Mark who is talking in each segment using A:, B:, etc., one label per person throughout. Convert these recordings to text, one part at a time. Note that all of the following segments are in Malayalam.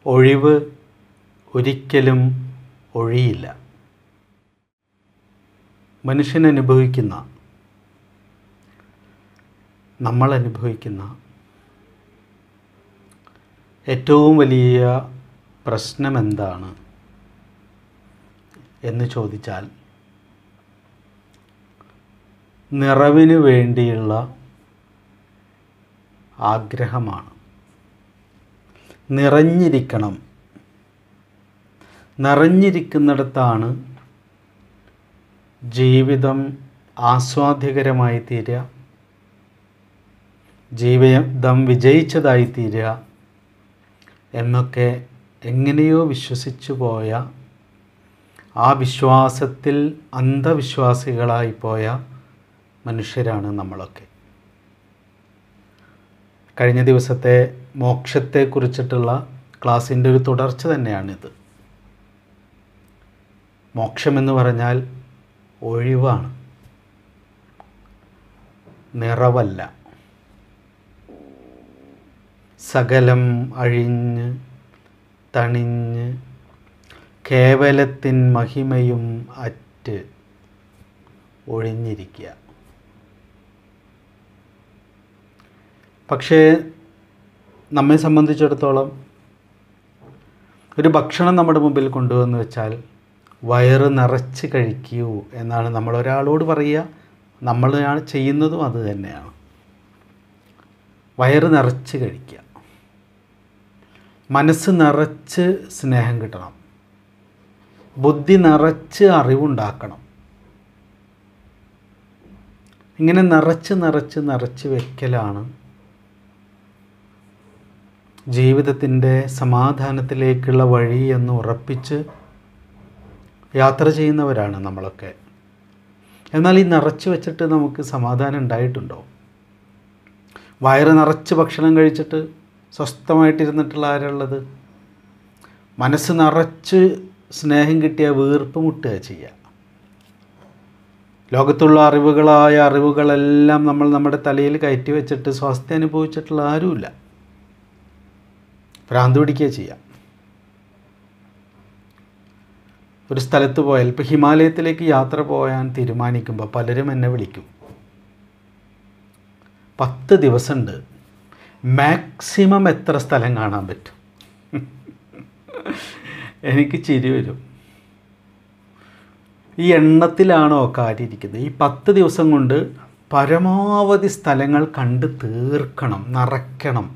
A: ഒഴിവ് ഒരിക്കലും ഒഴിയില്ല മനുഷ്യൻ അനുഭവിക്കുന്ന നമ്മൾ അനുഭവിക്കുന്ന ഏറ്റവും വലിയ പ്രശ്നം എന്താണ് എന്ന് ചോദിച്ചാൽ നിറവിന് വേണ്ടിയുള്ള ആഗ്രഹമാണ് നിറഞ്ഞിരിക്കണം നിറഞ്ഞിരിക്കുന്നിടത്താണ് ജീവിതം ആസ്വാദ്യകരമായി തീരുക ജീവിതം വിജയിച്ചതായി തീരുക എന്നൊക്കെ എങ്ങനെയോ വിശ്വസിച്ചു പോയ ആ വിശ്വാസത്തിൽ അന്ധവിശ്വാസികളായി പോയ മനുഷ്യരാണ് നമ്മളൊക്കെ കഴിഞ്ഞ ദിവസത്തെ മോക്ഷത്തെക്കുറിച്ചിട്ടുള്ള ക്ലാസ്സിൻ്റെ ഒരു തുടർച്ച തന്നെയാണിത് മോക്ഷമെന്ന് പറഞ്ഞാൽ ഒഴിവാണ് നിറവല്ല സകലം അഴിഞ്ഞ് തണിഞ്ഞ് കേവലത്തിൻ മഹിമയും അറ്റ് ഒഴിഞ്ഞിരിക്കുക പക്ഷേ നമ്മെ സംബന്ധിച്ചിടത്തോളം ഒരു ഭക്ഷണം നമ്മുടെ മുമ്പിൽ കൊണ്ടുവന്ന് വെച്ചാൽ വയറ് നിറച്ച് കഴിക്കൂ എന്നാണ് നമ്മൾ ഒരാളോട് പറയുക നമ്മൾ ചെയ്യുന്നതും അത് തന്നെയാണ് വയറ് നിറച്ച് കഴിക്കുക മനസ്സ് നിറച്ച് സ്നേഹം കിട്ടണം ബുദ്ധി നിറച്ച് അറിവുണ്ടാക്കണം ഇങ്ങനെ നിറച്ച് നിറച്ച് നിറച്ച് വെക്കലാണ് ജീവിതത്തിൻ്റെ സമാധാനത്തിലേക്കുള്ള വഴി എന്ന് ഉറപ്പിച്ച് യാത്ര ചെയ്യുന്നവരാണ് നമ്മളൊക്കെ എന്നാൽ ഈ നിറച്ച് വെച്ചിട്ട് നമുക്ക് സമാധാനം ഉണ്ടായിട്ടുണ്ടോ വയറ് നിറച്ച് ഭക്ഷണം കഴിച്ചിട്ട് സ്വസ്ഥമായിട്ടിരുന്നിട്ടുള്ള ആരുള്ളത് മനസ്സ് നിറച്ച് സ്നേഹം കിട്ടിയ വീർപ്പ് മുട്ടുക ചെയ്യുക ലോകത്തുള്ള അറിവുകളായ അറിവുകളെല്ലാം നമ്മൾ നമ്മുടെ തലയിൽ കയറ്റി വെച്ചിട്ട് സ്വാസ്ഥ്യം അനുഭവിച്ചിട്ടുള്ള ആരുമില്ല ഭ്രാന്ത് പിടിക്കുക ചെയ്യാം ഒരു സ്ഥലത്ത് പോയാൽ ഇപ്പോൾ ഹിമാലയത്തിലേക്ക് യാത്ര പോകാൻ തീരുമാനിക്കുമ്പോൾ പലരും എന്നെ വിളിക്കും പത്ത് ദിവസമുണ്ട് മാക്സിമം എത്ര സ്ഥലം കാണാൻ പറ്റും എനിക്ക് ചിരി വരും ഈ എണ്ണത്തിലാണോ കാര്യം ഇരിക്കുന്നത് ഈ പത്ത് ദിവസം കൊണ്ട് പരമാവധി സ്ഥലങ്ങൾ കണ്ട് തീർക്കണം നിറയ്ക്കണം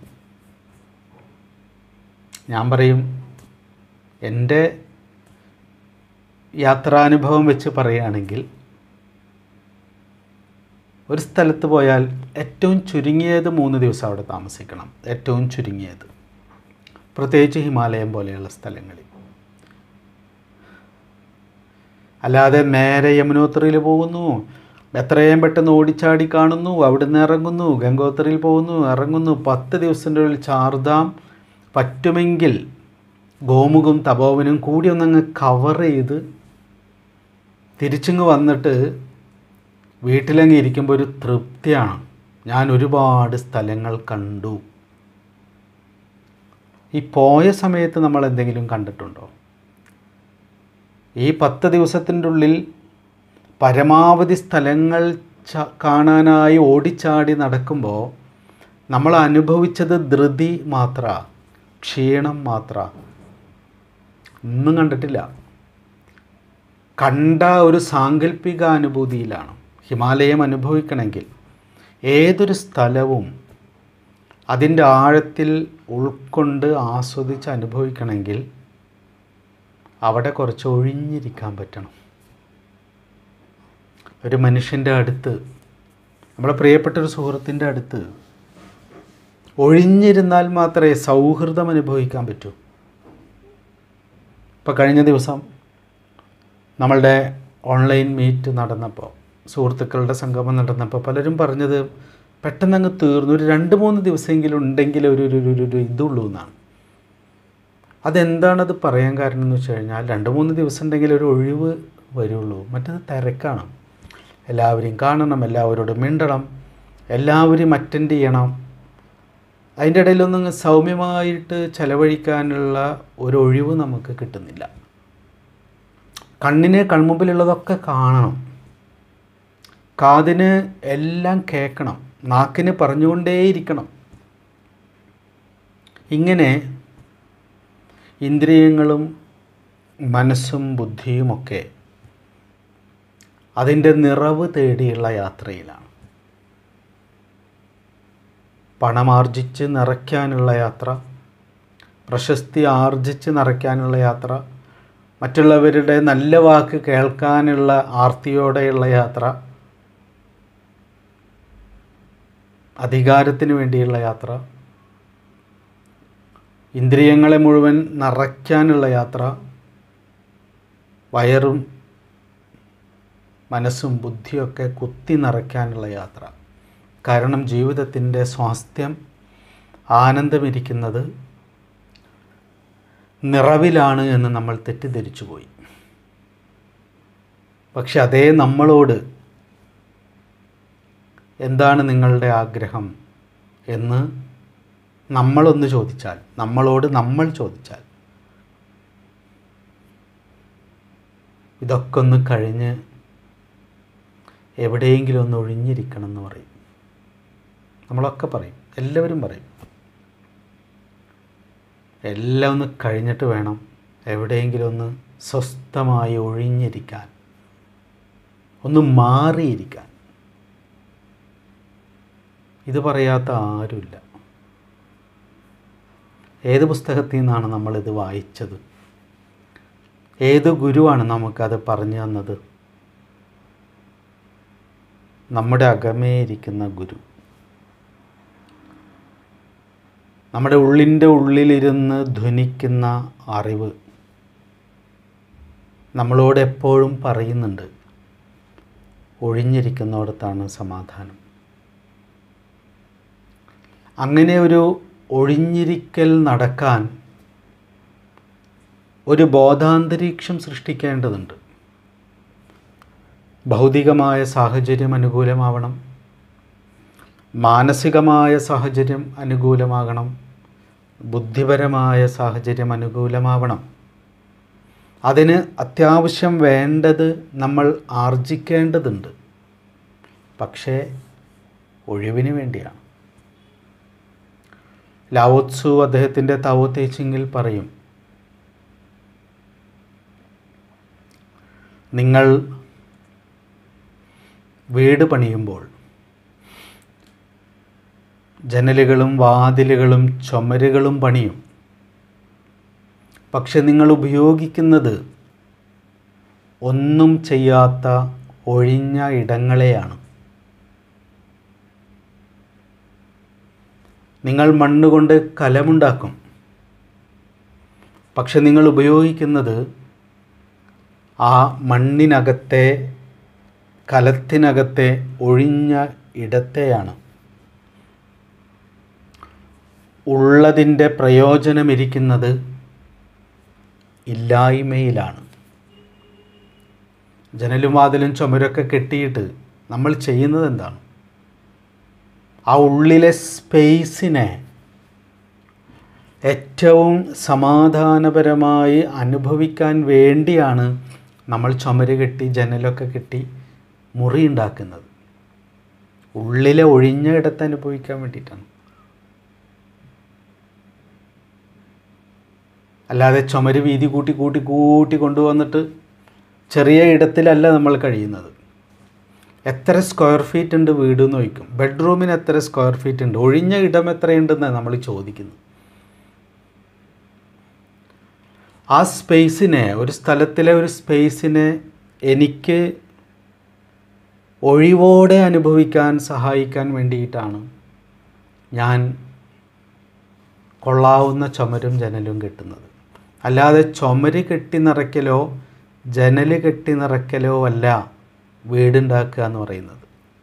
A: ഞാൻ പറയും എൻ്റെ യാത്രാനുഭവം വെച്ച് പറയുകയാണെങ്കിൽ ഒരു സ്ഥലത്ത് പോയാൽ ഏറ്റവും ചുരുങ്ങിയത് മൂന്ന് ദിവസം അവിടെ താമസിക്കണം ഏറ്റവും ചുരുങ്ങിയത് പ്രത്യേകിച്ച് ഹിമാലയം പോലെയുള്ള സ്ഥലങ്ങളിൽ അല്ലാതെ നേരെ യമുനോത്രിയിൽ പോകുന്നു എത്രയും പെട്ടെന്ന് ഓടിച്ചാടി കാണുന്നു അവിടുന്ന് ഇറങ്ങുന്നു ഗംഗോത്രിയിൽ പോകുന്നു ഇറങ്ങുന്നു പത്ത് ദിവസത്തിൻ്റെ ഉള്ളിൽ ചാർധാം പറ്റുമെങ്കിൽ ഗോമുഖം തപോവനും കൂടി ഒന്നങ്ങ് കവർ ചെയ്ത് തിരിച്ചിങ്ങ് വന്നിട്ട് വീട്ടിലങ്ങ് ഇരിക്കുമ്പോൾ ഒരു തൃപ്തിയാണ് ഞാൻ ഒരുപാട് സ്ഥലങ്ങൾ കണ്ടു ഈ പോയ സമയത്ത് നമ്മൾ എന്തെങ്കിലും കണ്ടിട്ടുണ്ടോ ഈ പത്ത് ദിവസത്തിൻ്റെ ഉള്ളിൽ പരമാവധി സ്ഥലങ്ങൾ ച കാണാനായി ഓടിച്ചാടി നടക്കുമ്പോൾ നമ്മൾ അനുഭവിച്ചത് ധൃതി മാത്ര ക്ഷീണം മാത്ര ഒന്നും കണ്ടിട്ടില്ല കണ്ട ഒരു സാങ്കല്പിക അനുഭൂതിയിലാണ് ഹിമാലയം അനുഭവിക്കണമെങ്കിൽ ഏതൊരു സ്ഥലവും അതിൻ്റെ ആഴത്തിൽ ഉൾക്കൊണ്ട് ആസ്വദിച്ച് അനുഭവിക്കണമെങ്കിൽ അവിടെ കുറച്ച് ഒഴിഞ്ഞിരിക്കാൻ പറ്റണം ഒരു മനുഷ്യൻ്റെ അടുത്ത് നമ്മളെ പ്രിയപ്പെട്ട ഒരു സുഹൃത്തിൻ്റെ അടുത്ത് ഒഴിഞ്ഞിരുന്നാൽ മാത്രമേ സൗഹൃദം അനുഭവിക്കാൻ പറ്റൂ ഇപ്പോൾ കഴിഞ്ഞ ദിവസം നമ്മളുടെ ഓൺലൈൻ മീറ്റ് നടന്നപ്പോൾ സുഹൃത്തുക്കളുടെ സംഗമം നടന്നപ്പോൾ പലരും പറഞ്ഞത് പെട്ടെന്ന് അങ്ങ് തീർന്നു ഒരു രണ്ട് മൂന്ന് ദിവസമെങ്കിലും ഉണ്ടെങ്കിൽ ഒരു ഒരു ഒരു ഒരു ഇതുള്ളൂ എന്നാണ് അതെന്താണത് പറയാൻ കാരണം എന്ന് വെച്ച് കഴിഞ്ഞാൽ രണ്ട് മൂന്ന് ദിവസം ഉണ്ടെങ്കിൽ ഒരു ഒഴിവ് വരുള്ളൂ മറ്റത് തിരക്കാണ് എല്ലാവരെയും കാണണം എല്ലാവരോടും മിണ്ടണം എല്ലാവരെയും അറ്റൻഡ് ചെയ്യണം അതിൻ്റെ ഇടയിലൊന്നും സൗമ്യമായിട്ട് ചെലവഴിക്കാനുള്ള ഒരു ഒഴിവ് നമുക്ക് കിട്ടുന്നില്ല കണ്ണിന് കൺമുമ്പിലുള്ളതൊക്കെ കാണണം കാതിന് എല്ലാം കേൾക്കണം നാക്കിന് പറഞ്ഞുകൊണ്ടേയിരിക്കണം ഇങ്ങനെ ഇന്ദ്രിയങ്ങളും മനസ്സും ബുദ്ധിയുമൊക്കെ അതിൻ്റെ നിറവ് തേടിയുള്ള യാത്രയിലാണ് പണമാർജിച്ച് നിറയ്ക്കാനുള്ള യാത്ര പ്രശസ്തി ആർജിച്ച് നിറയ്ക്കാനുള്ള യാത്ര മറ്റുള്ളവരുടെ നല്ല വാക്ക് കേൾക്കാനുള്ള ആർത്തിയോടെയുള്ള യാത്ര അധികാരത്തിന് വേണ്ടിയുള്ള യാത്ര ഇന്ദ്രിയങ്ങളെ മുഴുവൻ നിറയ്ക്കാനുള്ള യാത്ര വയറും മനസ്സും ബുദ്ധിയൊക്കെ കുത്തി നിറയ്ക്കാനുള്ള യാത്ര കാരണം ജീവിതത്തിൻ്റെ സ്വാസ്ഥ്യം ആനന്ദമിരിക്കുന്നത് നിറവിലാണ് എന്ന് നമ്മൾ തെറ്റിദ്ധരിച്ചു പോയി പക്ഷെ അതേ നമ്മളോട് എന്താണ് നിങ്ങളുടെ ആഗ്രഹം എന്ന് നമ്മളൊന്ന് ചോദിച്ചാൽ നമ്മളോട് നമ്മൾ ചോദിച്ചാൽ ഇതൊക്കെ ഒന്ന് കഴിഞ്ഞ് എവിടെയെങ്കിലും ഒന്ന് ഒഴിഞ്ഞിരിക്കണം എന്ന് പറയും നമ്മളൊക്കെ പറയും എല്ലാവരും പറയും എല്ലാം ഒന്ന് കഴിഞ്ഞിട്ട് വേണം എവിടെയെങ്കിലും ഒന്ന് സ്വസ്ഥമായി ഒഴിഞ്ഞിരിക്കാൻ ഒന്ന് മാറിയിരിക്കാൻ ഇത് പറയാത്ത ആരുമില്ല ഏത് പുസ്തകത്തിൽ നിന്നാണ് നമ്മളിത് വായിച്ചത് ഏത് ഗുരുവാണ് നമുക്കത് പറഞ്ഞു തന്നത് നമ്മുടെ അകമേ ഇരിക്കുന്ന ഗുരു നമ്മുടെ ഉള്ളിൻ്റെ ഉള്ളിലിരുന്ന് ധ്വനിക്കുന്ന അറിവ് നമ്മളോട് എപ്പോഴും പറയുന്നുണ്ട് ഒഴിഞ്ഞിരിക്കുന്നിടത്താണ് സമാധാനം അങ്ങനെ ഒരു ഒഴിഞ്ഞിരിക്കൽ നടക്കാൻ ഒരു ബോധാന്തരീക്ഷം സൃഷ്ടിക്കേണ്ടതുണ്ട് ഭൗതികമായ സാഹചര്യം അനുകൂലമാവണം മാനസികമായ സാഹചര്യം അനുകൂലമാകണം ബുദ്ധിപരമായ സാഹചര്യം അനുകൂലമാവണം അതിന് അത്യാവശ്യം വേണ്ടത് നമ്മൾ ആർജിക്കേണ്ടതുണ്ട് പക്ഷേ ഒഴിവിന് വേണ്ടിയാണ് ലാവോത്സു അദ്ദേഹത്തിൻ്റെ താവോ തേച്ചിങ്ങിൽ പറയും നിങ്ങൾ വീട് പണിയുമ്പോൾ ജനലുകളും വാതിലുകളും ചുമരുകളും പണിയും പക്ഷെ നിങ്ങൾ ഉപയോഗിക്കുന്നത് ഒന്നും ചെയ്യാത്ത ഒഴിഞ്ഞ ഇടങ്ങളെയാണ് നിങ്ങൾ മണ്ണുകൊണ്ട് കലമുണ്ടാക്കും പക്ഷെ നിങ്ങൾ ഉപയോഗിക്കുന്നത് ആ മണ്ണിനകത്തെ കലത്തിനകത്തെ ഒഴിഞ്ഞ ഇടത്തെയാണ് ഉള്ളതിൻ്റെ പ്രയോജനമിരിക്കുന്നത് ഇല്ലായ്മയിലാണ് ജനലും വാതിലും ചുമരൊക്കെ കെട്ടിയിട്ട് നമ്മൾ ചെയ്യുന്നത് എന്താണ് ആ ഉള്ളിലെ സ്പേസിനെ ഏറ്റവും സമാധാനപരമായി അനുഭവിക്കാൻ വേണ്ടിയാണ് നമ്മൾ ചുമര് കെട്ടി ജനലൊക്കെ കെട്ടി മുറി ഉണ്ടാക്കുന്നത് ഉള്ളിലെ ഒഴിഞ്ഞ ഇടത്ത് അനുഭവിക്കാൻ വേണ്ടിയിട്ടാണ് അല്ലാതെ ചുമര് വീതി കൂട്ടി കൂട്ടി കൂട്ടി കൊണ്ടുവന്നിട്ട് ചെറിയ ഇടത്തിലല്ല നമ്മൾ കഴിയുന്നത് എത്ര സ്ക്വയർ ഫീറ്റ് ഉണ്ട് വീട് എന്ന് ചോദിക്കും ബെഡ്റൂമിന് എത്ര സ്ക്വയർ ഫീറ്റ് ഉണ്ട് ഒഴിഞ്ഞ ഇടം എത്രയുണ്ടെന്നാണ് നമ്മൾ ചോദിക്കുന്നത് ആ സ്പേസിനെ ഒരു സ്ഥലത്തിലെ ഒരു സ്പേസിനെ എനിക്ക് ഒഴിവോടെ അനുഭവിക്കാൻ സഹായിക്കാൻ വേണ്ടിയിട്ടാണ് ഞാൻ കൊള്ളാവുന്ന ചുമരും ജനലും കെട്ടുന്നത് അല്ലാതെ ചുമര് കെട്ടി നിറയ്ക്കലോ ജനൽ കെട്ടി നിറയ്ക്കലോ അല്ല വീടുണ്ടാക്കുക എന്ന് പറയുന്നത്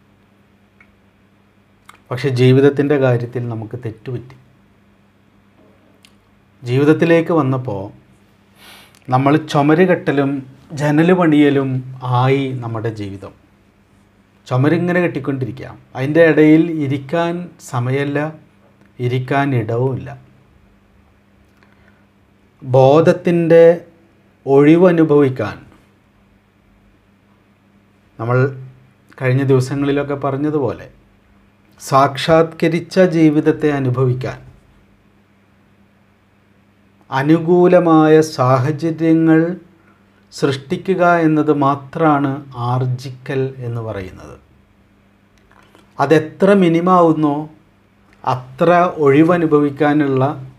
A: പക്ഷെ ജീവിതത്തിൻ്റെ കാര്യത്തിൽ നമുക്ക് തെറ്റുപറ്റി ജീവിതത്തിലേക്ക് വന്നപ്പോൾ നമ്മൾ ചുമര് കെട്ടലും ജനൽ പണിയലും ആയി നമ്മുടെ ജീവിതം ചുമരിങ്ങനെ കെട്ടിക്കൊണ്ടിരിക്കാം അതിൻ്റെ ഇടയിൽ ഇരിക്കാൻ സമയമല്ല ഇരിക്കാൻ ഇടവുമില്ല ബോധത്തിൻ്റെ ഒഴിവനുഭവിക്കാൻ നമ്മൾ കഴിഞ്ഞ ദിവസങ്ങളിലൊക്കെ പറഞ്ഞതുപോലെ സാക്ഷാത്കരിച്ച ജീവിതത്തെ അനുഭവിക്കാൻ അനുകൂലമായ സാഹചര്യങ്ങൾ സൃഷ്ടിക്കുക എന്നത് മാത്രമാണ് ആർജിക്കൽ എന്ന് പറയുന്നത് അതെത്ര മിനിമാവുന്നോ അത്ര ഒഴിവനുഭവിക്കാനുള്ള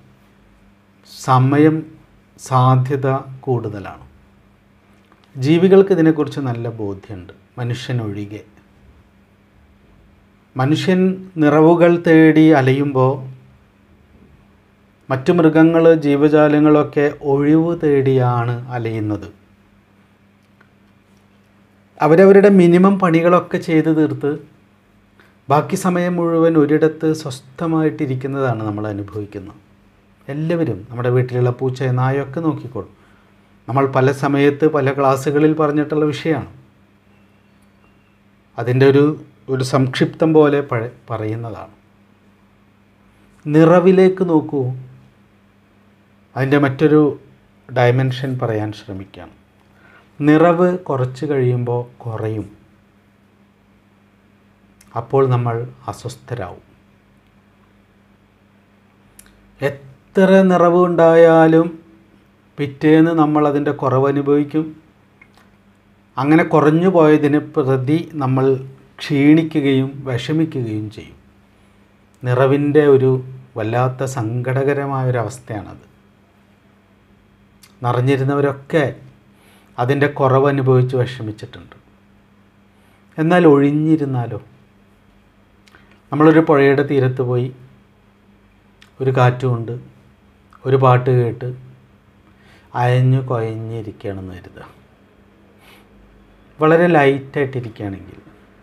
A: സമയം സാധ്യത കൂടുതലാണ് ജീവികൾക്ക് ഇതിനെക്കുറിച്ച് നല്ല ബോധ്യമുണ്ട് മനുഷ്യനൊഴികെ മനുഷ്യൻ നിറവുകൾ തേടി അലയുമ്പോൾ മറ്റു മൃഗങ്ങൾ ജീവജാലങ്ങളൊക്കെ ഒഴിവ് തേടിയാണ് അലയുന്നത് അവരവരുടെ മിനിമം പണികളൊക്കെ ചെയ്ത് തീർത്ത് ബാക്കി സമയം മുഴുവൻ ഒരിടത്ത് സ്വസ്ഥമായിട്ടിരിക്കുന്നതാണ് നമ്മൾ അനുഭവിക്കുന്നത് എല്ലാവരും നമ്മുടെ വീട്ടിലുള്ള പൂച്ച നായൊക്കെ നോക്കിക്കോളും നമ്മൾ പല സമയത്ത് പല ക്ലാസ്സുകളിൽ പറഞ്ഞിട്ടുള്ള വിഷയമാണ് അതിൻ്റെ ഒരു ഒരു സംക്ഷിപ്തം പോലെ പഴ പറയുന്നതാണ് നിറവിലേക്ക് നോക്കൂ അതിൻ്റെ മറ്റൊരു ഡയമെൻഷൻ പറയാൻ ശ്രമിക്കുകയാണ് നിറവ് കുറച്ച് കഴിയുമ്പോൾ കുറയും അപ്പോൾ നമ്മൾ അസ്വസ്ഥരാവും എത്ര നിറവ് ഉണ്ടായാലും പിറ്റേന്ന് നമ്മൾ അതിൻ്റെ കുറവ് അനുഭവിക്കും അങ്ങനെ കുറഞ്ഞു പോയതിന് പ്രതി നമ്മൾ ക്ഷീണിക്കുകയും വിഷമിക്കുകയും ചെയ്യും നിറവിൻ്റെ ഒരു വല്ലാത്ത സങ്കടകരമായൊരവസ്ഥയാണത് നിറഞ്ഞിരുന്നവരൊക്കെ അതിൻ്റെ കുറവ് അനുഭവിച്ച് വിഷമിച്ചിട്ടുണ്ട് എന്നാൽ ഒഴിഞ്ഞിരുന്നാലോ നമ്മളൊരു പുഴയുടെ തീരത്ത് പോയി ഒരു കാറ്റുകൊണ്ട് ഒരു പാട്ട് കേട്ട് അയഞ്ഞു കൊയഞ്ഞിരിക്കുകയാണെന്ന് കരുതുക വളരെ ലൈറ്റായിട്ടിരിക്കുകയാണെങ്കിൽ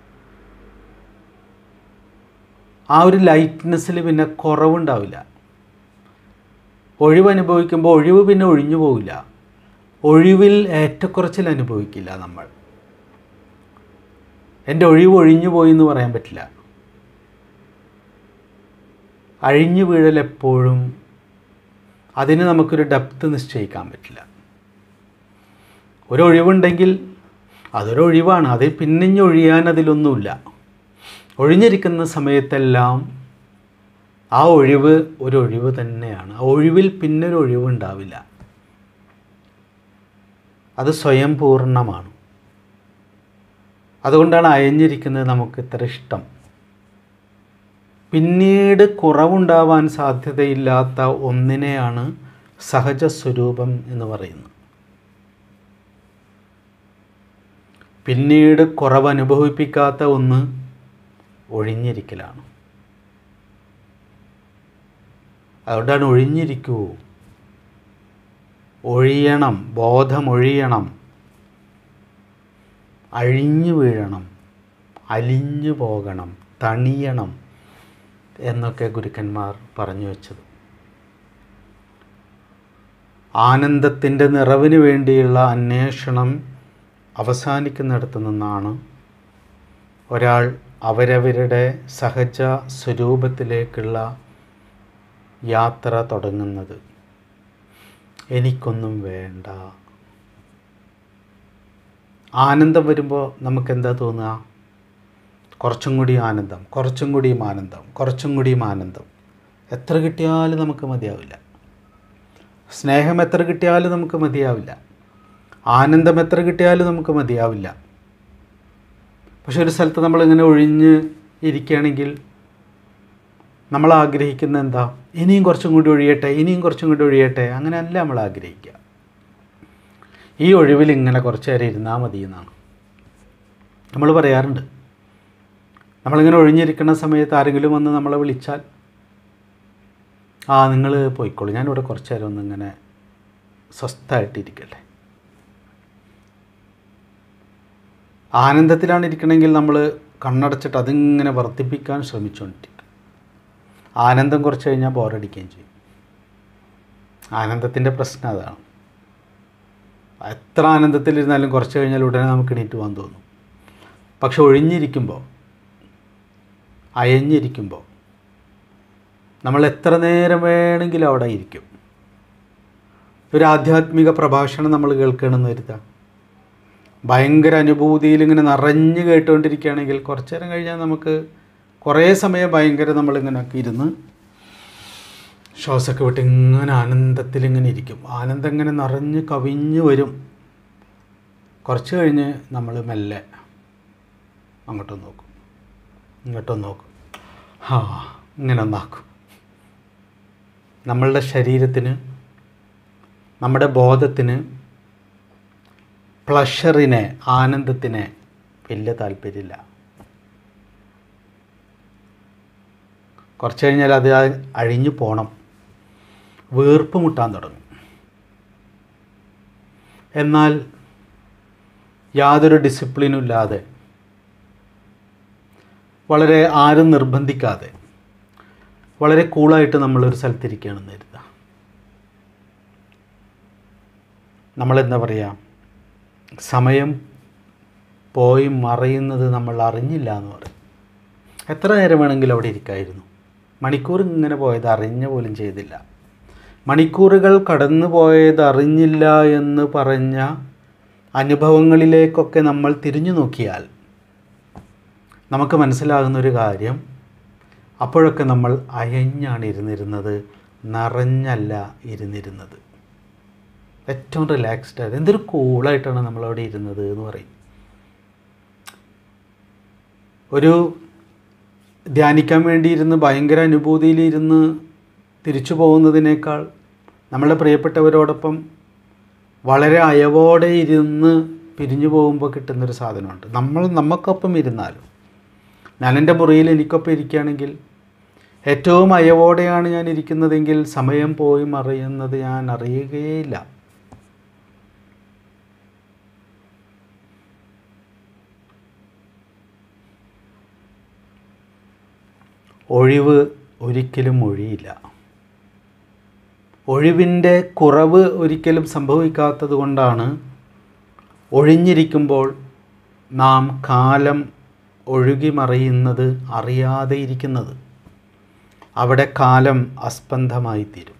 A: ആ ഒരു ലൈറ്റ്നെസ്സിൽ പിന്നെ കുറവുണ്ടാവില്ല ഒഴിവ് അനുഭവിക്കുമ്പോൾ ഒഴിവ് പിന്നെ ഒഴിഞ്ഞു പോവില്ല ഒഴിവിൽ ഏറ്റക്കുറച്ചിൽ അനുഭവിക്കില്ല നമ്മൾ എൻ്റെ ഒഴിവ് ഒഴിഞ്ഞു പോയി എന്ന് പറയാൻ പറ്റില്ല അഴിഞ്ഞു വീഴൽ എപ്പോഴും അതിന് നമുക്കൊരു ഡെപ്ത് നിശ്ചയിക്കാൻ പറ്റില്ല ഒരു ഒഴിവുണ്ടെങ്കിൽ അതൊരു ഒഴിവാണ് അത് പിന്നിഞ്ഞ് ഒഴിയാൻ അതിലൊന്നുമില്ല ഒഴിഞ്ഞിരിക്കുന്ന സമയത്തെല്ലാം ആ ഒഴിവ് ഒരു ഒഴിവ് തന്നെയാണ് ആ ഒഴിവിൽ പിന്നെ ഒരു ഒഴിവ് ഉണ്ടാവില്ല അത് സ്വയം പൂർണ്ണമാണ് അതുകൊണ്ടാണ് അയഞ്ഞിരിക്കുന്നത് നമുക്ക് ഇത്ര ഇഷ്ടം പിന്നീട് കുറവുണ്ടാവാൻ സാധ്യതയില്ലാത്ത ഒന്നിനെയാണ് സഹജ സ്വരൂപം എന്ന് പറയുന്നത് പിന്നീട് കുറവ് അനുഭവിപ്പിക്കാത്ത ഒന്ന് ഒഴിഞ്ഞിരിക്കലാണ് അതുകൊണ്ടാണ് ഒഴിഞ്ഞിരിക്കൂ ഒഴിയണം ബോധമൊഴിയണം അഴിഞ്ഞു വീഴണം അലിഞ്ഞു പോകണം തണിയണം എന്നൊക്കെ ഗുരുക്കന്മാർ പറഞ്ഞു വെച്ചത് ആനന്ദത്തിൻ്റെ നിറവിന് വേണ്ടിയുള്ള അന്വേഷണം അവസാനിക്കുന്നിടത്തു നിന്നാണ് ഒരാൾ അവരവരുടെ സഹജ സ്വരൂപത്തിലേക്കുള്ള യാത്ര തുടങ്ങുന്നത് എനിക്കൊന്നും വേണ്ട ആനന്ദം വരുമ്പോൾ നമുക്കെന്താ തോന്നുക കുറച്ചും കൂടി ആനന്ദം കുറച്ചും കൂടിയും ആനന്ദം കുറച്ചും കൂടിയും ആനന്ദം എത്ര കിട്ടിയാലും നമുക്ക് മതിയാവില്ല സ്നേഹം എത്ര കിട്ടിയാലും നമുക്ക് മതിയാവില്ല ആനന്ദം എത്ര കിട്ടിയാലും നമുക്ക് മതിയാവില്ല പക്ഷെ ഒരു സ്ഥലത്ത് നമ്മളിങ്ങനെ ഒഴിഞ്ഞ് ഇരിക്കുകയാണെങ്കിൽ നമ്മൾ ആഗ്രഹിക്കുന്ന എന്താ ഇനിയും കുറച്ചും കൂടി ഒഴിയട്ടെ ഇനിയും കുറച്ചും കൂടി ഒഴിയട്ടെ അങ്ങനെയല്ല നമ്മൾ ആഗ്രഹിക്കുക ഈ ഒഴിവിൽ ഇങ്ങനെ കുറച്ച് നേരം ഇരുന്നാൽ മതി എന്നാണ് നമ്മൾ പറയാറുണ്ട് നമ്മളിങ്ങനെ ഒഴിഞ്ഞിരിക്കുന്ന സമയത്ത് ആരെങ്കിലും വന്ന് നമ്മളെ വിളിച്ചാൽ ആ നിങ്ങൾ പോയിക്കോളൂ ഞാനിവിടെ കുറച്ച് നേരം ഒന്ന് ഇങ്ങനെ സ്വസ്ഥമായിട്ടിരിക്കട്ടെ ആനന്ദത്തിലാണ് ഇരിക്കണമെങ്കിൽ നമ്മൾ കണ്ണടച്ചിട്ട് അതിങ്ങനെ വർദ്ധിപ്പിക്കാൻ ശ്രമിച്ചുകൊണ്ടിരിക്കും ആനന്ദം കുറച്ച് കഴിഞ്ഞാൽ ബോറടിക്കുകയും ചെയ്യും ആനന്ദത്തിൻ്റെ പ്രശ്നം അതാണ് എത്ര ആനന്ദത്തിലിരുന്നാലും കുറച്ച് കഴിഞ്ഞാൽ ഉടനെ നമുക്ക് എണീറ്റ് പോകാൻ തോന്നും പക്ഷെ ഒഴിഞ്ഞിരിക്കുമ്പോൾ അയഞ്ഞിരിക്കുമ്പോൾ നമ്മൾ എത്ര നേരം വേണമെങ്കിലും അവിടെ ഇരിക്കും ഒരു ആധ്യാത്മിക പ്രഭാഷണം നമ്മൾ കേൾക്കണമെന്ന് വരുത്താം ഭയങ്കര അനുഭൂതിയിൽ ഇങ്ങനെ നിറഞ്ഞു കേട്ടുകൊണ്ടിരിക്കുകയാണെങ്കിൽ കുറച്ചു നേരം കഴിഞ്ഞാൽ നമുക്ക് കുറേ സമയം ഭയങ്കര നമ്മളിങ്ങനെ ഒക്കെ ഇരുന്ന് ശ്വാസമൊക്കെ വിട്ട് ഇങ്ങനെ ആനന്ദത്തിൽ ഇങ്ങനെ ഇരിക്കും ആനന്ദം ഇങ്ങനെ നിറഞ്ഞ് കവിഞ്ഞ് വരും കുറച്ച് കഴിഞ്ഞ് നമ്മൾ മെല്ലെ അങ്ങോട്ടും നോക്കും ഇങ്ങോട്ടും നോക്കും ആ ഇങ്ങനെ ഒന്നാക്കും നമ്മളുടെ ശരീരത്തിന് നമ്മുടെ ബോധത്തിന് പ്ലഷറിനെ ആനന്ദത്തിനെ വലിയ താല്പര്യമില്ല കുറച്ച് കഴിഞ്ഞാൽ അത് അഴിഞ്ഞു പോകണം വീർപ്പ് മുട്ടാൻ തുടങ്ങും എന്നാൽ യാതൊരു ഡിസിപ്ലിനും ഇല്ലാതെ വളരെ ആരും നിർബന്ധിക്കാതെ വളരെ കൂളായിട്ട് നമ്മളൊരു സ്ഥലത്തിരിക്കുകയാണെന്ന് കരുതുക നമ്മളെന്താ പറയുക സമയം പോയി മറയുന്നത് നമ്മൾ അറിഞ്ഞില്ല എന്ന് പറയും എത്ര നേരം വേണമെങ്കിലും അവിടെ ഇരിക്കായിരുന്നു മണിക്കൂർ ഇങ്ങനെ പോയത് അറിഞ്ഞ പോലും ചെയ്തില്ല മണിക്കൂറുകൾ കടന്നു പോയത് അറിഞ്ഞില്ല എന്ന് പറഞ്ഞ അനുഭവങ്ങളിലേക്കൊക്കെ നമ്മൾ തിരിഞ്ഞു നോക്കിയാൽ നമുക്ക് മനസ്സിലാകുന്ന ഒരു കാര്യം അപ്പോഴൊക്കെ നമ്മൾ അയഞ്ഞാണ് ഇരുന്നിരുന്നത് നിറഞ്ഞല്ല ഇരുന്നിരുന്നത് ഏറ്റവും റിലാക്സ്ഡ് ആയത് എന്തൊരു കൂളായിട്ടാണ് നമ്മളവിടെ ഇരുന്നത് എന്ന് പറയും ഒരു ധ്യാനിക്കാൻ വേണ്ടി ഇരുന്ന് ഭയങ്കര അനുഭൂതിയിലിരുന്ന് തിരിച്ചു പോകുന്നതിനേക്കാൾ നമ്മളെ പ്രിയപ്പെട്ടവരോടൊപ്പം വളരെ അയവോടെ ഇരുന്ന് പിരിഞ്ഞു പോകുമ്പോൾ കിട്ടുന്നൊരു സാധനമുണ്ട് നമ്മൾ നമുക്കൊപ്പം ഇരുന്നാലും ഞാൻ എൻ്റെ മുറിയിൽ എനിക്കൊപ്പം ഇരിക്കുകയാണെങ്കിൽ ഏറ്റവും അയവോടെയാണ് ഞാൻ ഇരിക്കുന്നതെങ്കിൽ സമയം പോയി മറിയുന്നത് ഞാൻ അറിയുകയില്ല ഒഴിവ് ഒരിക്കലും ഒഴിയില്ല ഒഴിവിൻ്റെ കുറവ് ഒരിക്കലും സംഭവിക്കാത്തത് കൊണ്ടാണ് ഒഴിഞ്ഞിരിക്കുമ്പോൾ നാം കാലം ഒഴുകി മറിയുന്നത് അറിയാതെ ഇരിക്കുന്നത് അവിടെ കാലം അസ്പന്ദമായി തീരും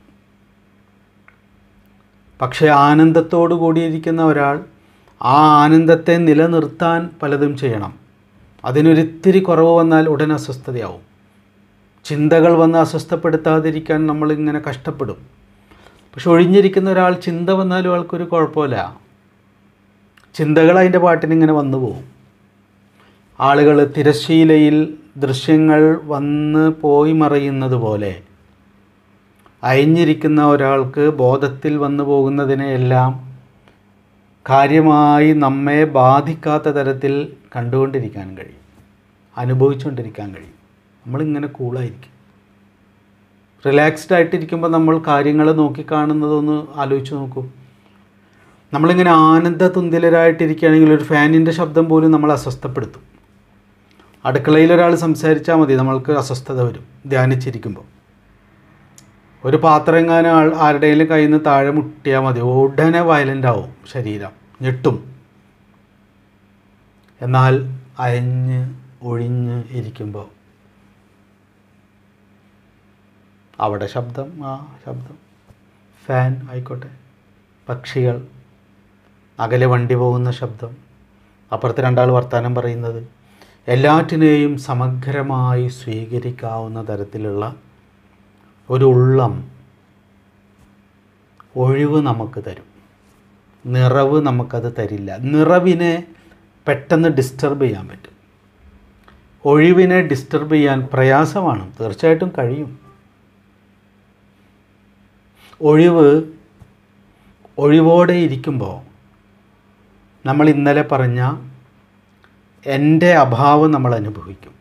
A: പക്ഷേ ആനന്ദത്തോടു കൂടിയിരിക്കുന്ന ഒരാൾ ആ ആനന്ദത്തെ നിലനിർത്താൻ പലതും ചെയ്യണം അതിനൊരിത്തിരി കുറവ് വന്നാൽ ഉടൻ അസ്വസ്ഥതയാവും ചിന്തകൾ വന്ന് അസ്വസ്ഥപ്പെടുത്താതിരിക്കാൻ നമ്മളിങ്ങനെ കഷ്ടപ്പെടും പക്ഷെ ഒഴിഞ്ഞിരിക്കുന്ന ഒരാൾ ചിന്ത വന്നാലും ആൾക്കൊരു കുഴപ്പമില്ല ചിന്തകൾ അതിൻ്റെ പാട്ടിനിങ്ങനെ വന്നു പോകും ആളുകൾ തിരശ്ശീലയിൽ ദൃശ്യങ്ങൾ വന്ന് പോയി മറയുന്നത് പോലെ അയഞ്ഞിരിക്കുന്ന ഒരാൾക്ക് ബോധത്തിൽ വന്നു പോകുന്നതിനെയെല്ലാം കാര്യമായി നമ്മെ ബാധിക്കാത്ത തരത്തിൽ കണ്ടുകൊണ്ടിരിക്കാൻ കഴിയും അനുഭവിച്ചുകൊണ്ടിരിക്കാൻ കഴിയും നമ്മളിങ്ങനെ കൂളായിരിക്കും റിലാക്സ്ഡ് ആയിട്ടിരിക്കുമ്പോൾ നമ്മൾ കാര്യങ്ങൾ നോക്കിക്കാണുന്നതൊന്ന് ആലോചിച്ച് നോക്കൂ നമ്മളിങ്ങനെ ആനന്ദ തുന്തിലരായിട്ടിരിക്കുകയാണെങ്കിൽ ഒരു ഫാനിൻ്റെ ശബ്ദം പോലും നമ്മൾ അസ്വസ്ഥപ്പെടുത്തും അടുക്കളയിൽ ഒരാൾ സംസാരിച്ചാൽ മതി നമ്മൾക്ക് അസ്വസ്ഥത വരും ധ്യാനിച്ചിരിക്കുമ്പോൾ ഒരു പാത്രം എങ്ങാനും ആൾ ആരുടെയും കയ്യിൽ നിന്ന് താഴെ മുട്ടിയാൽ മതി ഉടനെ വയലൻ്റ് ആവും ശരീരം ഞെട്ടും എന്നാൽ അയഞ്ഞ് ഒഴിഞ്ഞ് ഇരിക്കുമ്പോൾ അവിടെ ശബ്ദം ആ ശബ്ദം ഫാൻ ആയിക്കോട്ടെ പക്ഷികൾ അകലെ വണ്ടി പോകുന്ന ശബ്ദം അപ്പുറത്ത് രണ്ടാൾ വർത്തമാനം പറയുന്നത് എല്ലാറ്റിനെയും സമഗ്രമായി സ്വീകരിക്കാവുന്ന തരത്തിലുള്ള ഒരു ഉള്ളം ഒഴിവ് നമുക്ക് തരും നിറവ് നമുക്കത് തരില്ല നിറവിനെ പെട്ടെന്ന് ഡിസ്റ്റർബ് ചെയ്യാൻ പറ്റും ഒഴിവിനെ ഡിസ്റ്റർബ് ചെയ്യാൻ പ്രയാസമാണ് തീർച്ചയായിട്ടും കഴിയും ഒഴിവ് ഒഴിവോടെ ഇരിക്കുമ്പോൾ നമ്മൾ ഇന്നലെ പറഞ്ഞ എൻ്റെ അഭാവം നമ്മൾ അനുഭവിക്കും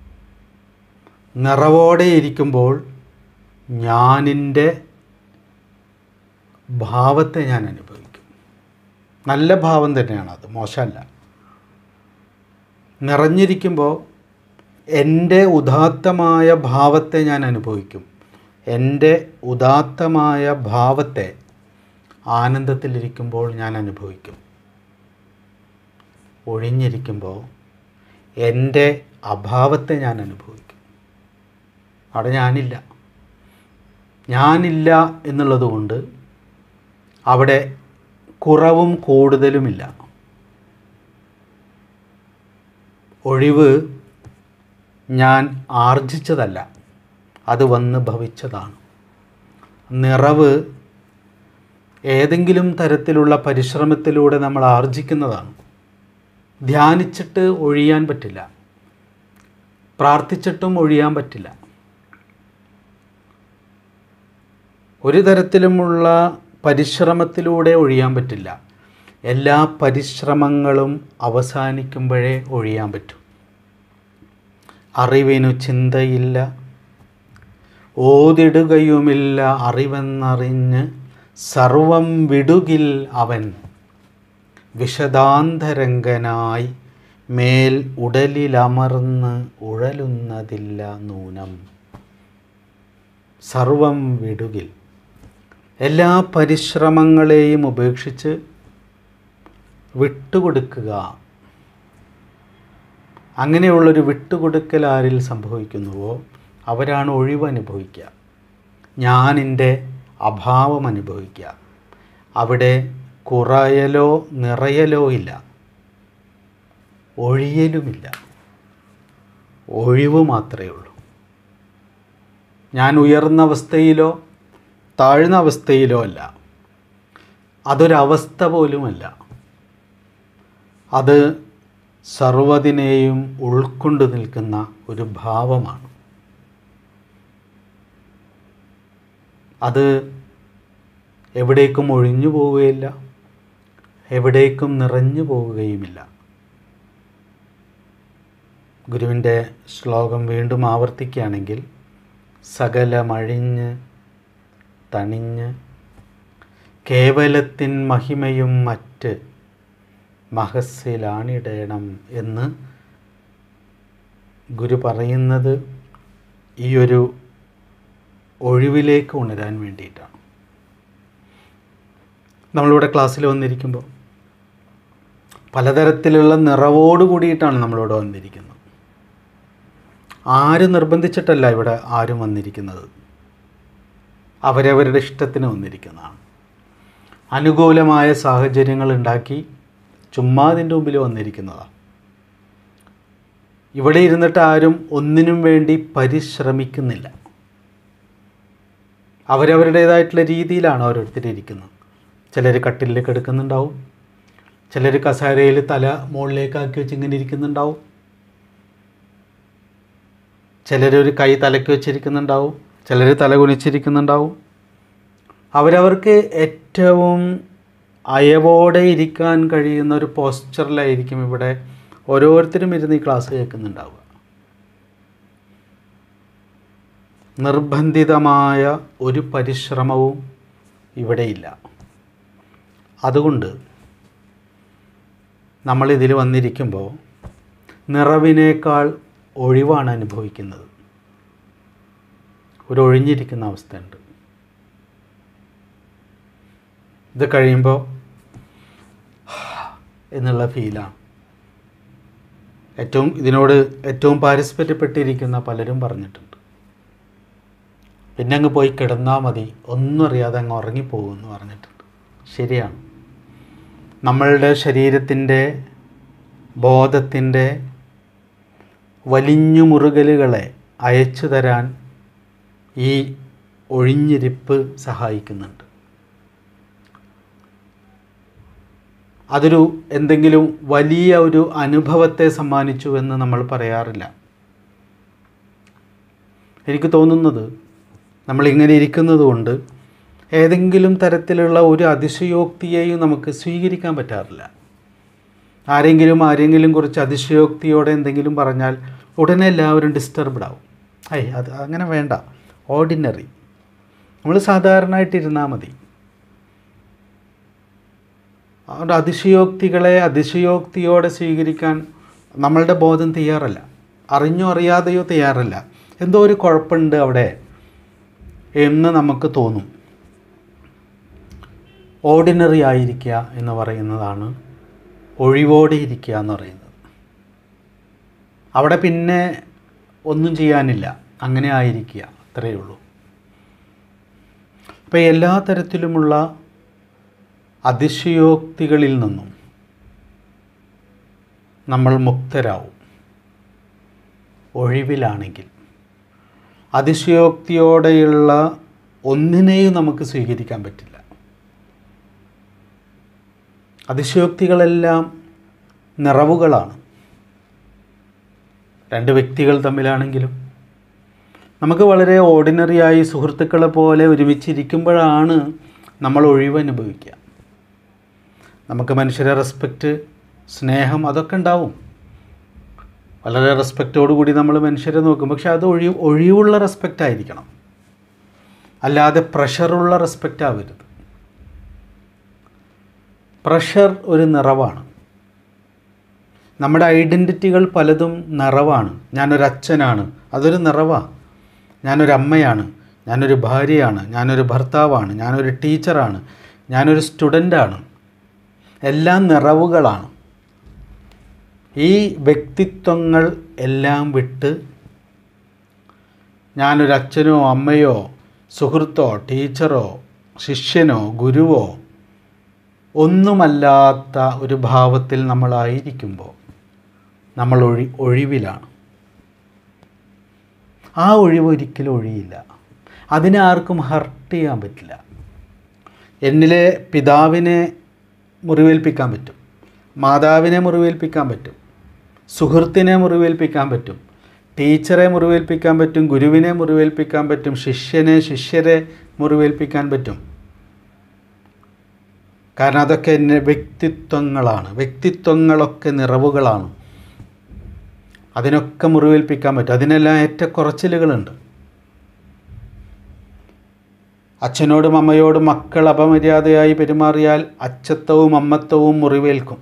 A: നിറവോടെ ഇരിക്കുമ്പോൾ ഞാനിൻ്റെ ഭാവത്തെ ഞാൻ അനുഭവിക്കും നല്ല ഭാവം തന്നെയാണ് അത് മോശമല്ല നിറഞ്ഞിരിക്കുമ്പോൾ എൻ്റെ ഉദാത്തമായ ഭാവത്തെ ഞാൻ അനുഭവിക്കും എൻ്റെ ഉദാത്തമായ ഭാവത്തെ ആനന്ദത്തിലിരിക്കുമ്പോൾ ഞാൻ അനുഭവിക്കും ഒഴിഞ്ഞിരിക്കുമ്പോൾ എൻ്റെ അഭാവത്തെ ഞാൻ അനുഭവിക്കും അവിടെ ഞാനില്ല ഞാനില്ല എന്നുള്ളത് കൊണ്ട് അവിടെ കുറവും കൂടുതലുമില്ല ഒഴിവ് ഞാൻ ആർജിച്ചതല്ല അത് വന്ന് ഭവിച്ചതാണ് നിറവ് ഏതെങ്കിലും തരത്തിലുള്ള പരിശ്രമത്തിലൂടെ നമ്മൾ ആർജിക്കുന്നതാണ് ധ്യാനിച്ചിട്ട് ഒഴിയാൻ പറ്റില്ല പ്രാർത്ഥിച്ചിട്ടും ഒഴിയാൻ പറ്റില്ല ഒരു തരത്തിലുമുള്ള പരിശ്രമത്തിലൂടെ ഒഴിയാൻ പറ്റില്ല എല്ലാ പരിശ്രമങ്ങളും അവസാനിക്കുമ്പോഴേ ഒഴിയാൻ പറ്റൂ അറിവിനു ചിന്തയില്ല ഓതിടുകയുമില്ല അറിവെന്നറിഞ്ഞ് സർവം വിടുകിൽ അവൻ വിശദാന്തരംഗനായി മേൽ ഉടലിലമർന്ന് ഉഴലുന്നതില്ല നൂനം സർവം വിടുകിൽ എല്ലാ പരിശ്രമങ്ങളെയും ഉപേക്ഷിച്ച് വിട്ടുകൊടുക്കുക അങ്ങനെയുള്ളൊരു വിട്ടുകൊടുക്കൽ ആരിൽ സംഭവിക്കുന്നുവോ അവരാണ് ഒഴിവ് അനുഭവിക്കുക ഞാനിൻ്റെ അഭാവം അനുഭവിക്കുക അവിടെ കുറയലോ നിറയലോ ഇല്ല ഒഴിയലുമില്ല ഒഴിവ് മാത്രമേ ഉള്ളൂ ഞാൻ ഉയർന്ന അവസ്ഥയിലോ താഴ്ന്ന അവസ്ഥയിലോ അല്ല അതൊരവസ്ഥ പോലുമല്ല അത് സർവ്വതിനെയും ഉൾക്കൊണ്ടു നിൽക്കുന്ന ഒരു ഭാവമാണ് അത് എവിടേക്കും ഒഴിഞ്ഞു പോവുകയില്ല എവിടേക്കും നിറഞ്ഞു പോവുകയുമില്ല ഗുരുവിൻ്റെ ശ്ലോകം വീണ്ടും ആവർത്തിക്കുകയാണെങ്കിൽ സകലമഴിഞ്ഞ് തണിഞ്ഞ് കേവലത്തിൻ മഹിമയും മറ്റ് മഹസ്സിലാണിടേണം എന്ന് ഗുരു പറയുന്നത് ഈ ഒരു ഒഴിവിലേക്ക് ഉണരാൻ വേണ്ടിയിട്ടാണ് നമ്മളിവിടെ ക്ലാസ്സിൽ വന്നിരിക്കുമ്പോൾ പലതരത്തിലുള്ള നിറവോട് കൂടിയിട്ടാണ് നമ്മളിവിടെ വന്നിരിക്കുന്നത് ആരും നിർബന്ധിച്ചിട്ടല്ല ഇവിടെ ആരും വന്നിരിക്കുന്നത് അവരവരുടെ ഇഷ്ടത്തിന് വന്നിരിക്കുന്നതാണ് അനുകൂലമായ സാഹചര്യങ്ങൾ ഉണ്ടാക്കി ചുമ്മാ അതിൻ്റെ മുമ്പിൽ വന്നിരിക്കുന്നതാണ് ഇവിടെ ഇരുന്നിട്ട് ആരും ഒന്നിനും വേണ്ടി പരിശ്രമിക്കുന്നില്ല അവരവരുടേതായിട്ടുള്ള രീതിയിലാണ് ഓരോരുത്തർ ഇരിക്കുന്നത് ചിലർ കട്ടിലേക്ക് എടുക്കുന്നുണ്ടാവും ചിലർ കസേരയിൽ തല മുകളിലേക്കാക്കി വെച്ച് ഇങ്ങനെ ഇരിക്കുന്നുണ്ടാവും ചിലരൊരു കൈ തലയ്ക്ക് വെച്ചിരിക്കുന്നുണ്ടാവും ചിലർ തല കുനിച്ചിരിക്കുന്നുണ്ടാവും അവരവർക്ക് ഏറ്റവും അയവോടെ ഇരിക്കാൻ കഴിയുന്ന ഒരു പോസ്ചറിലായിരിക്കും ഇവിടെ ഓരോരുത്തരും ഇരുന്ന് ഈ ക്ലാസ് കേൾക്കുന്നുണ്ടാവുക നിർബന്ധിതമായ ഒരു പരിശ്രമവും ഇവിടെയില്ല അതുകൊണ്ട് നമ്മളിതിൽ വന്നിരിക്കുമ്പോൾ നിറവിനേക്കാൾ ഒഴിവാണ് അനുഭവിക്കുന്നത് ഒരു ഒഴിഞ്ഞിരിക്കുന്ന അവസ്ഥയുണ്ട് ഇത് കഴിയുമ്പോൾ എന്നുള്ള ഫീലാണ് ഏറ്റവും ഇതിനോട് ഏറ്റവും പാരസ്പര്യപ്പെട്ടിരിക്കുന്ന പലരും പറഞ്ഞിട്ടുണ്ട് പിന്നെ അങ്ങ് പോയി കിടന്നാൽ മതി ഒന്നും അറിയാതെ അങ്ങ് ഉറങ്ങിപ്പോകുമെന്ന് പറഞ്ഞിട്ടുണ്ട് ശരിയാണ് നമ്മളുടെ ശരീരത്തിൻ്റെ ബോധത്തിൻ്റെ വലിഞ്ഞു മുറുകലുകളെ അയച്ചു തരാൻ ഈ ഒഴിഞ്ഞിരിപ്പ് സഹായിക്കുന്നുണ്ട് അതൊരു എന്തെങ്കിലും വലിയ ഒരു അനുഭവത്തെ സമ്മാനിച്ചു എന്ന് നമ്മൾ പറയാറില്ല എനിക്ക് തോന്നുന്നത് നമ്മളിങ്ങനെ ഇരിക്കുന്നത് കൊണ്ട് ഏതെങ്കിലും തരത്തിലുള്ള ഒരു അതിശയോക്തിയെയും നമുക്ക് സ്വീകരിക്കാൻ പറ്റാറില്ല ആരെങ്കിലും ആരെങ്കിലും കുറിച്ച് അതിശയോക്തിയോടെ എന്തെങ്കിലും പറഞ്ഞാൽ ഉടനെ എല്ലാവരും ഡിസ്റ്റർബ്ഡ് ആവും ഐ അത് അങ്ങനെ വേണ്ട ഓർഡിനറി നമ്മൾ സാധാരണയായിട്ടിരുന്നാൽ മതി അതുകൊണ്ട് അതിശയോക്തികളെ അതിശയോക്തിയോടെ സ്വീകരിക്കാൻ നമ്മളുടെ ബോധം തയ്യാറല്ല അറിഞ്ഞോ അറിയാതെയോ തയ്യാറല്ല എന്തോ ഒരു കുഴപ്പമുണ്ട് അവിടെ എന്ന് നമുക്ക് തോന്നും ഓർഡിനറി ആയിരിക്കുക എന്ന് പറയുന്നതാണ് ഒഴിവോടെ ഇരിക്കുക എന്ന് പറയുന്നത് അവിടെ പിന്നെ ഒന്നും ചെയ്യാനില്ല അങ്ങനെ ആയിരിക്കുക അത്രയേ ഉള്ളൂ അപ്പോൾ എല്ലാ തരത്തിലുമുള്ള അതിശയോക്തികളിൽ നിന്നും നമ്മൾ മുക്തരാവും ഒഴിവിലാണെങ്കിൽ അതിശയോക്തിയോടെയുള്ള ഒന്നിനെയും നമുക്ക് സ്വീകരിക്കാൻ പറ്റില്ല അതിശയോക്തികളെല്ലാം നിറവുകളാണ് രണ്ട് വ്യക്തികൾ തമ്മിലാണെങ്കിലും നമുക്ക് വളരെ ഓർഡിനറിയായി സുഹൃത്തുക്കളെ പോലെ ഒരുമിച്ചിരിക്കുമ്പോഴാണ് നമ്മൾ ഒഴിവ് അനുഭവിക്കുക നമുക്ക് മനുഷ്യരെ റെസ്പെക്റ്റ് സ്നേഹം അതൊക്കെ ഉണ്ടാവും വളരെ റെസ്പെക്റ്റോടു കൂടി നമ്മൾ മനുഷ്യരെ നോക്കും പക്ഷെ അത് ഒഴി ഒഴിവുള്ള റെസ്പെക്റ്റ് ആയിരിക്കണം അല്ലാതെ പ്രഷറുള്ള റെസ്പെക്റ്റ് ആവരുത് പ്രഷർ ഒരു നിറവാണ് നമ്മുടെ ഐഡൻറ്റിറ്റികൾ പലതും നിറവാണ് ഞാനൊരു അച്ഛനാണ് അതൊരു നിറവാണ് ഞാനൊരു അമ്മയാണ് ഞാനൊരു ഭാര്യയാണ് ഞാനൊരു ഭർത്താവാണ് ഞാനൊരു ടീച്ചറാണ് ഞാനൊരു സ്റ്റുഡൻ്റാണ് എല്ലാം നിറവുകളാണ് ഈ വ്യക്തിത്വങ്ങൾ എല്ലാം വിട്ട് ഞാനൊരു അച്ഛനോ അമ്മയോ സുഹൃത്തോ ടീച്ചറോ ശിഷ്യനോ ഗുരുവോ ഒന്നുമല്ലാത്ത ഒരു ഭാവത്തിൽ നമ്മളായിരിക്കുമ്പോൾ നമ്മൾ ഒഴി ഒഴിവിലാണ് ആ ഒഴിവ് ഒരിക്കലും ഒഴിയില്ല അതിനെ ആർക്കും ഹർട്ട് ചെയ്യാൻ പറ്റില്ല എന്നിലെ പിതാവിനെ മുറിവേൽപ്പിക്കാൻ പറ്റും മാതാവിനെ മുറിവേൽപ്പിക്കാൻ പറ്റും സുഹൃത്തിനെ മുറിവേൽപ്പിക്കാൻ പറ്റും ടീച്ചറെ മുറിവേൽപ്പിക്കാൻ പറ്റും ഗുരുവിനെ മുറിവേൽപ്പിക്കാൻ പറ്റും ശിഷ്യനെ ശിഷ്യരെ മുറിവേൽപ്പിക്കാൻ പറ്റും കാരണം അതൊക്കെ എന്നെ വ്യക്തിത്വങ്ങളാണ് വ്യക്തിത്വങ്ങളൊക്കെ നിറവുകളാണ് അതിനൊക്കെ മുറിവേൽപ്പിക്കാൻ പറ്റും അതിനെല്ലാം ഏറ്റക്കുറച്ചിലുകളുണ്ട് അച്ഛനോടും അമ്മയോടും മക്കൾ അപമര്യാദയായി പെരുമാറിയാൽ അച്ഛത്വവും അമ്മത്വവും മുറിവേൽക്കും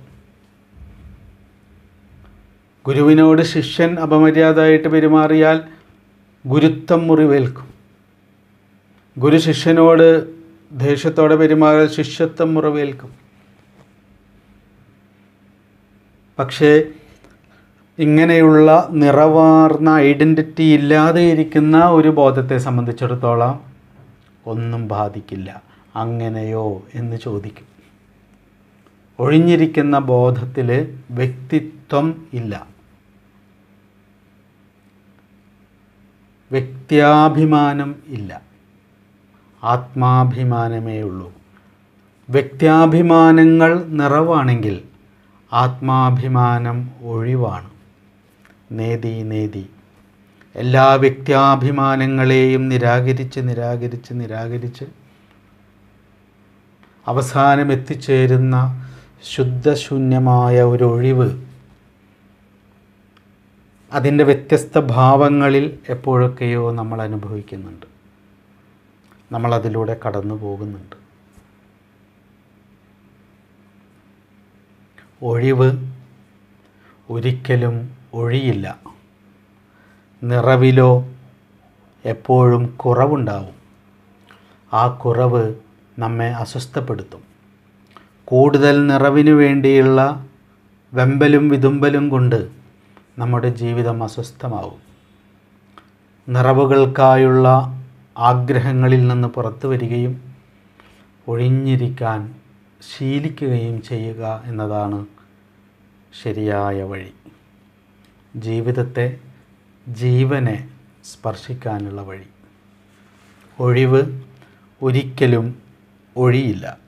A: ഗുരുവിനോട് ശിഷ്യൻ അപമര്യാദയായിട്ട് പെരുമാറിയാൽ ഗുരുത്വം മുറിവേൽക്കും ഗുരു ശിഷ്യനോട് ദേഷ്യത്തോടെ പെരുമാറിയാൽ ശിഷ്യത്വം മുറിവേൽക്കും പക്ഷേ ഇങ്ങനെയുള്ള നിറവാർന്ന ഐഡൻറ്റിറ്റി ഇല്ലാതെ ഇരിക്കുന്ന ഒരു ബോധത്തെ സംബന്ധിച്ചിടത്തോളം ഒന്നും ബാധിക്കില്ല അങ്ങനെയോ എന്ന് ചോദിക്കും ഒഴിഞ്ഞിരിക്കുന്ന ബോധത്തിൽ വ്യക്തിത്വം ഇല്ല വ്യക്തിയാഭിമാനം ഇല്ല ആത്മാഭിമാനമേ ഉള്ളൂ വ്യക്തിയാഭിമാനങ്ങൾ നിറവാണെങ്കിൽ ആത്മാഭിമാനം ഒഴിവാണ് നേതി നേതി എല്ലാ വ്യക്തിയാഭിമാനങ്ങളെയും നിരാകരിച്ച് നിരാകരിച്ച് നിരാകരിച്ച് അവസാനം എത്തിച്ചേരുന്ന ശുദ്ധശൂന്യമായ ഒരു ഒഴിവ് അതിൻ്റെ വ്യത്യസ്ത ഭാവങ്ങളിൽ എപ്പോഴൊക്കെയോ നമ്മൾ അനുഭവിക്കുന്നുണ്ട് നമ്മളതിലൂടെ കടന്നു പോകുന്നുണ്ട് ഒഴിവ് ഒരിക്കലും ഒഴിയില്ല നിറവിലോ എപ്പോഴും കുറവുണ്ടാവും ആ കുറവ് നമ്മെ അസ്വസ്ഥപ്പെടുത്തും കൂടുതൽ നിറവിനു വേണ്ടിയുള്ള വെമ്പലും വിതുമ്പലും കൊണ്ട് നമ്മുടെ ജീവിതം അസ്വസ്ഥമാവും നിറവുകൾക്കായുള്ള ആഗ്രഹങ്ങളിൽ നിന്ന് പുറത്തു വരികയും ഒഴിഞ്ഞിരിക്കാൻ ശീലിക്കുകയും ചെയ്യുക എന്നതാണ് ശരിയായ വഴി ജീവിതത്തെ ജീവനെ സ്പർശിക്കാനുള്ള വഴി ഒഴിവ് ഒരിക്കലും ഒഴിയില്ല